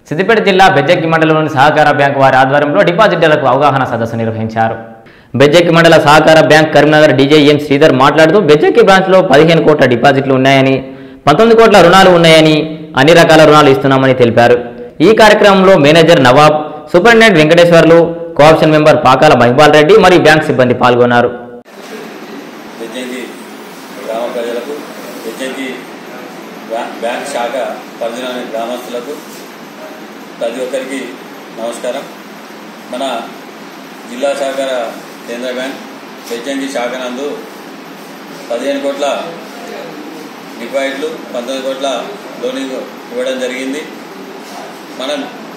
సిద్దిపేట జిల్లా బెజ్జక్కి మండలంలోని సహకార బ్యాంకు వారి ఆధ్వర్యంలో డిపాజిటర్లకు అవగాహన సదస్సు నిర్వహించారు బెజ్జక్కి మండల సహకార bank Karimnagar D G M Sridhar మాట్లాడుతూ బెజ్జక్కి బ్రాంచ్లో పదిహేను కోట్ల డిపాజిట్లు ఉన్నాయని పంతొమ్మిది కోట్ల రుణాలు ఉన్నాయని అన్ని రకాల రుణాలు ఇస్తున్నామని తెలిపారు ఈ కార్యక్రమంలో manager Nawab superintendent Venkateswarlu co-option member Pakala Mahipal Reddy మరియు బ్యాంక్ సిబ్బంది పాల్గొన్నారు బెజ్జంకి గ్రామ ప్రజలకు బెజ్జంకి బ్యా- బ్యాంక్ శాఖ పరిధిలోని గ్రామస్తులకు ప్రతి ఒక్కరికి నమస్కారం మన జిల్లా సహకార కేంద్ర బ్యాంక్ బెజ్జంకి శాఖ నందు పదిహేను కోట్ల డిపాజిట్లు పంతొమ్మిది కోట్ల లోనింగ్ ఇవ్వడం జరిగింది మనం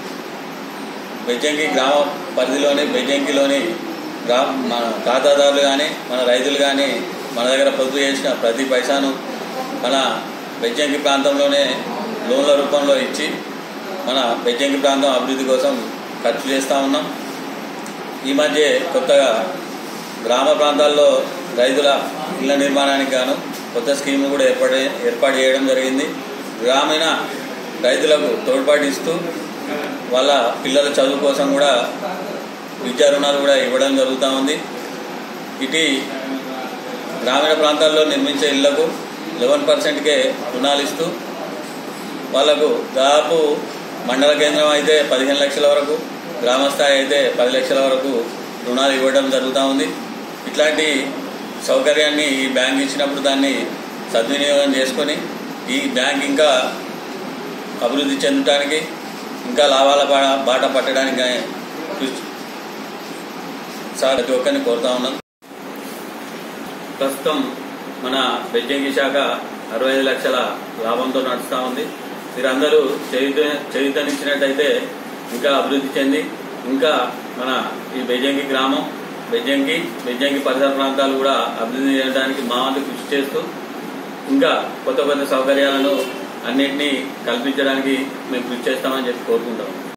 బెజ్జంకి గ్రామ పరిధిలోని బెజ్జంకిలోని గ్రామ మన ఖాతాదారులు కానీ మన రైతులు కానీ మన దగ్గర పొదుపు చేసిన ప్రతి పైసాను మన బెజ్జంకి ప్రాంతంలోనే లోన్ల రూపంలో ఇచ్చి మన బెజ్జంకి ప్రాంతం అభివృద్ధి కోసం ఖర్చు చేస్తూ ఉన్నాం ఈ మధ్య కొత్తగా గ్రామ ప్రాంతాల్లో రైతుల ఇళ్ల నిర్మాణానికి గాను కొత్త స్కీమ్ కూడా ఏర్పాటు ఏర్పాటు చేయడం జరిగింది గ్రామీణ రైతులకు తోడ్పాటు ఇస్తూ వాళ్ళ పిల్లల చదువు కోసం కూడా విద్యా రుణాలు కూడా ఇవ్వడం జరుగుతూ ఉంది ఇటు గ్రామీణ ప్రాంతాల్లో నిర్మించే ఇళ్లకు లెవెన్ పర్సెంట్కే రుణాలు ఇస్తూ వాళ్ళకు దాదాపు మండల కేంద్రం అయితే పదిహేను లక్షల వరకు గ్రామ స్థాయి అయితే పది లక్షల వరకు రుణాలు ఇవ్వడం జరుగుతూ ఉంది ఇట్లాంటి సౌకర్యాన్ని ఈ బ్యాంక్ ఇచ్చినప్పుడు దాన్ని సద్వినియోగం చేసుకొని ఈ బ్యాంక్ ఇంకా అభివృద్ధి చెందడానికి ఇంకా లాభాల బాట బాట పట్టడానికి కృషి సార్ ప్రతి ఒక్కరిని కోరుతా ఉన్నాం ప్రస్తుతం మన బెజ్జంకి శాఖ అరవై ఐదు లక్షల లాభంతో నడుస్తూ ఉంది మీరందరూ చేయుత చేయుతనిచ్చినట్టయితే ఇంకా అభివృద్ధి చెంది ఇంకా మన ఈ బెజ్జంకి గ్రామం బెజ్జంకి బెజ్జంకి పరిసర ప్రాంతాలు కూడా అభివృద్ధి చేయడానికి మా వంతు కృషి చేస్తూ ఇంకా కొత్త కొత్త సౌకర్యాలను అన్నింటినీ కల్పించడానికి మేము కృషి చేస్తామని చెప్పి కోరుకుంటాం